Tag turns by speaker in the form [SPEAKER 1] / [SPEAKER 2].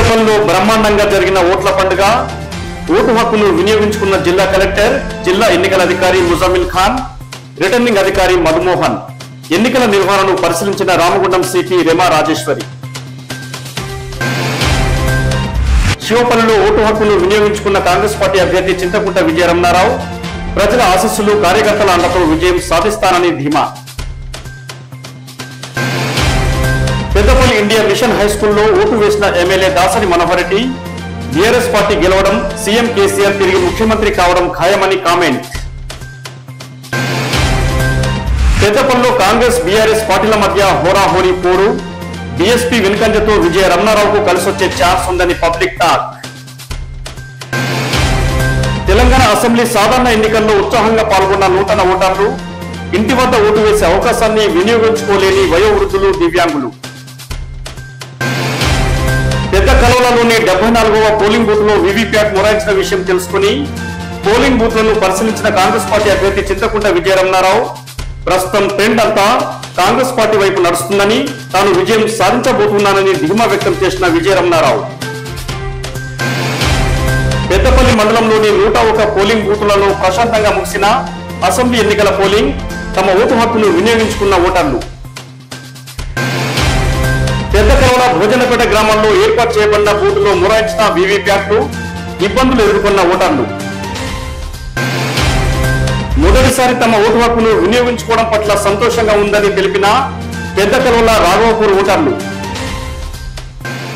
[SPEAKER 1] పెద్దపల్లిలో బ్రహ్మాండంగా జరిగిన ఓట్ల పండుగ ఓటు హక్కును వినియోగించుకున్న జిల్లా కలెక్టర్ జిల్లా ఎన్నికల అధికారి ముజామిల్ ఖాన్ రిటర్నింగ్ అధికారి మధుమోహన్ ఎన్నికల నిర్వహణను పరిశీలించిన రామగుండం సిపి రెమా రాజేశ్వరి శివపల్లిలో ఓటు హక్కును వినియోగించుకున్న కాంగ్రెస్ పార్టీ అభ్యర్థి చింతకుంట విజయరమణారావు ప్రజల ఆశీస్సులు కార్యకర్తల అండతో విజయం సాధిస్తానని ధీమా పెద్దపల్లి ఇండియా మిషన్ హై స్కూల్లో ఓటు వేసిన MLA Dasari Manohar Reddy BRS party గెలవడం సీఎం కేసీఆర్ తిరిగి ముఖ్యమంత్రి కావడం ఖాయమని కామెంట్ పెద్దపల్లిలో కాంగ్రెస్ బీఆర్ఎస్ పార్టీల మధ్య హోరాహోరీ పోరు బీఎస్పీ వెనుకంజతో విజయ రమణారావుకు కలిసొచ్చే ఛాన్స్ ఉందని పబ్లిక్ టాక్ తెలంగాణ అసెంబ్లీ సాధారణ ఎన్నికల్లో ఉత్సాహంగా పాల్గొన్న నూతన ఓటర్లు ఇంటి వద్ద ఓటు వేసే అవకాశాన్ని వినియోగించుకోలేని వయోవృద్ధులు దివ్యాంగులు పెద్ద కలవలలోని డెబ్బై నాలుగవ పోలింగ్ బూత్ లో వీవీప్యాట్ మొరాయించిన విషయం తెలుసుకుని పోలింగ్ బూత్ లను పరిశీలించిన కాంగ్రెస్ పార్టీ అభ్యర్థి చింతకుంట విజయరమణారావు ప్రస్తుతం ట్రెండ్ అంతా కాంగ్రెస్ పార్టీ వైపు నడుస్తుందని తాను విజయం సాధించబోతున్నానని ధీమా వ్యక్తం చేసిన విజయరమణారావు పెద్దపల్లి మండలంలోని నూట ఒక పోలింగ్ బూతులలో ప్రశాంతంగా ముగిసిన అసెంబ్లీ ఎన్నికల పోలింగ్ తమ ఓటు హక్కును వినియోగించుకున్న ఓటర్లు పెద్దకలవల భోజనపేట గ్రామంలో ఏర్పాటు చేయబడిన బూతులో మొరాయించిన వీవీప్యాట్లు ఇబ్బందులు ఎదుర్కొన్న ఓటర్లు మొదటిసారి తమ ఓటు హక్కును వినియోగించుకోవడం పట్ల సంతోషంగా ఉందని తెలిపిన పెద్దకలవల రాఘవపూర్ ఓటర్లు